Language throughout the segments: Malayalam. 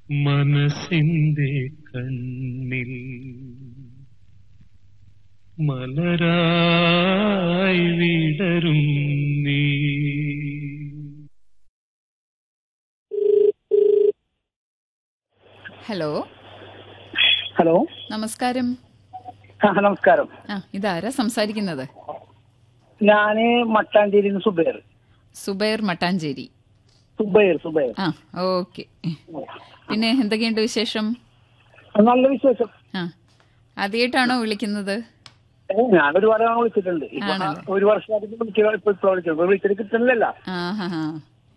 മനസ്സിന്റെ കണ്ണിൽ മലരായി വിടരും നീ ഹലോ ഹലോ നമസ്കാരം ആ നമസ്കാരം ആ ഇതാരാ സംസാരിക്കുന്നത് ഞാന് മട്ടാഞ്ചേരി സുബൈർ സുബൈർ മട്ടാഞ്ചേരി സുബൈർ സുബൈർ ആ ഓക്കെ പിന്നെ എന്തൊക്കെയുണ്ട് വിശേഷം നല്ല വിശേഷം ആ ആദ്യമായിട്ടാണോ വിളിക്കുന്നത് ഏ, ഞാൻ ഒരുപാട് തവണ വിളിച്ചിട്ടുണ്ട് ഇപ്പൊ ആണല്ലോ. ഒരു വർഷമായിട്ട് വിളിക്കുക ഇപ്പൊ ഇപ്പൊ വിളിച്ചത് ഇപ്പൊ വിളിച്ചിട്ട് കിട്ടുന്നില്ലല്ലോ ആ ഹാ ഹാ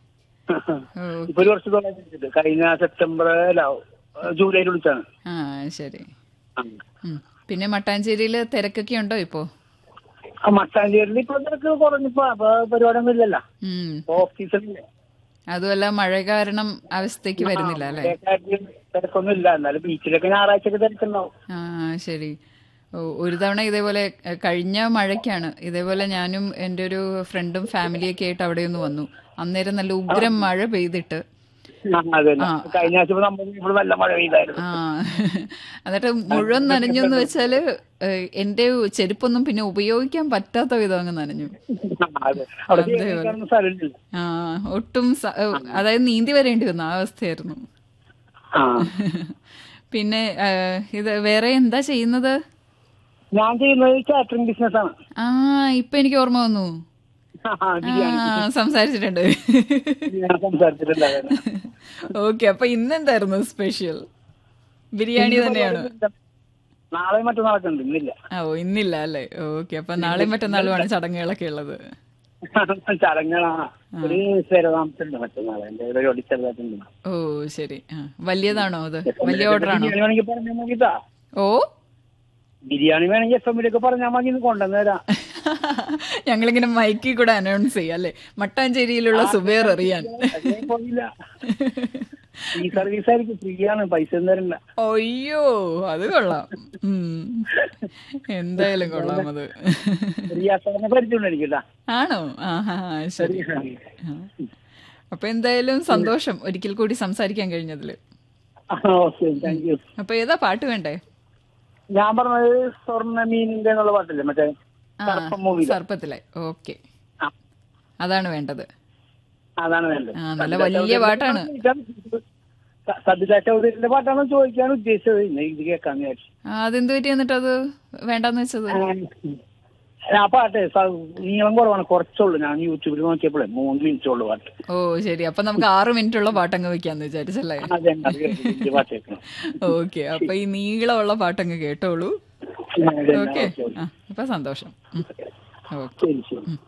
ഇപ്പൊ ഒരു വർഷത്തോളം വിളിച്ചിട്ട് കഴിഞ്ഞ സെപ്റ്റംബർ അല്ല ജൂലൈയിൽ വിളിച്ചാണ് ആ ശരി ആ. ഉം. പിന്നെ മട്ടാഞ്ചേരിയിൽ തിരക്കൊക്കെ ഉണ്ടോ ഇപ്പോ ആ മട്ടാഞ്ചേരിയിൽ ഇപ്പൊ നിനക്ക് കുറഞ്ഞിപ്പോ അപ്പൊ പരിപാടിയൊന്നും ഇല്ലല്ലോ ഉം. ഓഫീസിലല്ലേ അതുമല്ല മഴ കാരണം അവസ്ഥയ്ക്ക് വരുന്നില്ല അല്ലേ മഴയൊക്കെ തിരക്കൊന്നും ഇല്ല എന്നാലും ബീച്ചിലൊക്കെ ഞായറാഴ്ചയൊക്കെ തിരക്കുണ്ടാവും ആ ശരി ഓ, ഒരു തവണ ഇതേപോലെ എ, കഴിഞ്ഞ മഴയ്ക്കാണ് ഇതേപോലെ ഞാനും എൻ്റെ ഒരു ഫ്രണ്ടും ഫാമിലിയൊക്കെ ആയിട്ട് അവിടെ ഒന്ന് വന്നു അന്നേരം നല്ല ഉഗ്രം മഴ പെയ്തിട്ട് ആ, അതെ കഴിഞ്ഞ ആഴ്ച ഇപ്പൊ നമ്മൾ ഇവിടെ നല്ല മഴ പെയ്തായിരുന്നു ആ എന്നിട്ട് മുഴുവൻ നനഞ്ഞു എന്ന് വെച്ചാല് ഏ, എന്റെ ചെരുപ്പൊന്നും പിന്നെ ഉപയോഗിക്കാൻ പറ്റാത്ത വിധം അങ്ങ് നനഞ്ഞു ആ, അതെ അവിടെ അതേപോലെ. ജീവിക്കാനൊന്നും സ്ഥലമില്ല ആ ഒട്ടും സ- ഏ, അതായത് നീന്തി വരേണ്ടി വന്നു ആ അവസ്ഥയായിരുന്നു ആ പിന്നെ ഏ, ഇത് വേറെ എന്താ ചെയ്യുന്നത് ഞാൻ ചെയ്യുന്നത് കാറ്ററിംഗ് ബിസിനസ് ആണ് ആ ഇപ്പൊ എനിക്ക് ഓർമ്മ വന്നു ആ, ആ ബിരിയാണി സംസാരിച്ചിട്ടുണ്ട് ഞാൻ സംസാരിച്ചിട്ടുണ്ടായിരുന്നു ഓക്കെ അപ്പൊ ഇന്നെന്തായിരുന്നു സ്പെഷ്യൽ ബിരിയാണി തന്നെയാണ് നാളെ മറ്റന്നാളൊക്കെ ഉണ്ട് ഇന്നില്ല ആ, ഓ ഇന്നില്ല അല്ലേ ഓക്കെ അപ്പൊ നാളെയും മറ്റന്നാളുമാണ് ചടങ്ങുകളൊക്കെ ഉള്ളത് ചടങ്ങുകളാ ഒരു സ്ഥിരതാമസുണ്ട് മറ്റന്നാളെ എന്റെ പരിപാടി ചെറുതായിട്ടുണ്ട് ഓ ശരി ആ വലിയതാണോ അത് വലിയ ഓർഡർ ആണോ ബിരിയാണി വേണമെങ്കിൽ പറഞ്ഞാൽ മതിട്ടാ ഓ ബിരിയാണി വേണമെങ്കിൽ എഫ് എമ്മിലൊക്കെ പറഞ്ഞാൽ മതി ഇന്ന് കൊണ്ടുവന്ന് തരാം ഞങ്ങളിങ്ങനെ മൈക്കിൽ കൂടെ അനൗൺസ് ചെയ്യാം അല്ലേ മട്ടാഞ്ചേരിയിലുള്ള സുബേർ അറിയാൻ അതേ പോയില്ല ഈ സർവീസ് ആയിരിക്കും ഫ്രീ ആണ് പൈസ ഒന്നും തരണ്ട അയ്യോ അത് കൊള്ളാം ഉം. എന്തായാലും കൊള്ളാം അത് റിയാസാറിനെ പരിചയമുണ്ട് എനിക്കിട്ടാ ആണോ ആ ഹാ ശരി ആ. അപ്പൊ എന്തായാലും സന്തോഷം ഒരിക്കൽ കൂടി സംസാരിക്കാൻ കഴിഞ്ഞതില് ഓക്കെ താങ്ക് യു അപ്പൊ ഏതാ പാട്ട് വേണ്ടേ ഞാൻ പറഞ്ഞത് സ്വർണ്ണ മീനിന്റെ എന്നുള്ള പാട്ടില്ലേ മറ്റേ ആ സർപ്പം മൂവി സർപ്പത്തിലെ ഓക്കെ അതാണ് വേണ്ടത് അതാണ് വേണ്ടത് ആ, നല്ല വലിയ പാട്ടാണ്. സദ്യ ചൗധരിന്റെ പാട്ടാണ് ചോദിക്കാൻ ഉദ്ദേശിച്ചത് ഇന്ന് ഇത് കേൾക്കാന്ന് വിചാരിച്ചു ആ, അതെന്ത് പറ്റി എന്നിട്ട് അത് വേണ്ടെന്ന് വെച്ചത് ആ പാട്ട് സ- നീളം കുറവാണ് കുറച്ചുള്ളൂ ഞാൻ യൂട്യൂബിൽ നോക്കിയപ്പോഴേ മൂന്ന് മിനിറ്റ് ഉള്ളു പാട്ട് ഓ ശരി അപ്പൊ നമുക്ക് ആറ് മിനിറ്റ് ഉള്ള പാട്ടങ്ങ് വെക്കാന്ന് വിചാരിച്ചല്ലേ അതെ അത് കേട്ടു. വലിയ പാട്ട് കേൾക്കണം ഓക്കെ അപ്പൊ ഈ നീളമുള്ള പാട്ടങ്ങ് കേട്ടോളൂ അതെ, ഓക്കെ ഓക്കെ, ഓക്കെ. ആ അപ്പൊ സന്തോഷം ഓക്കെ ശരി ശരി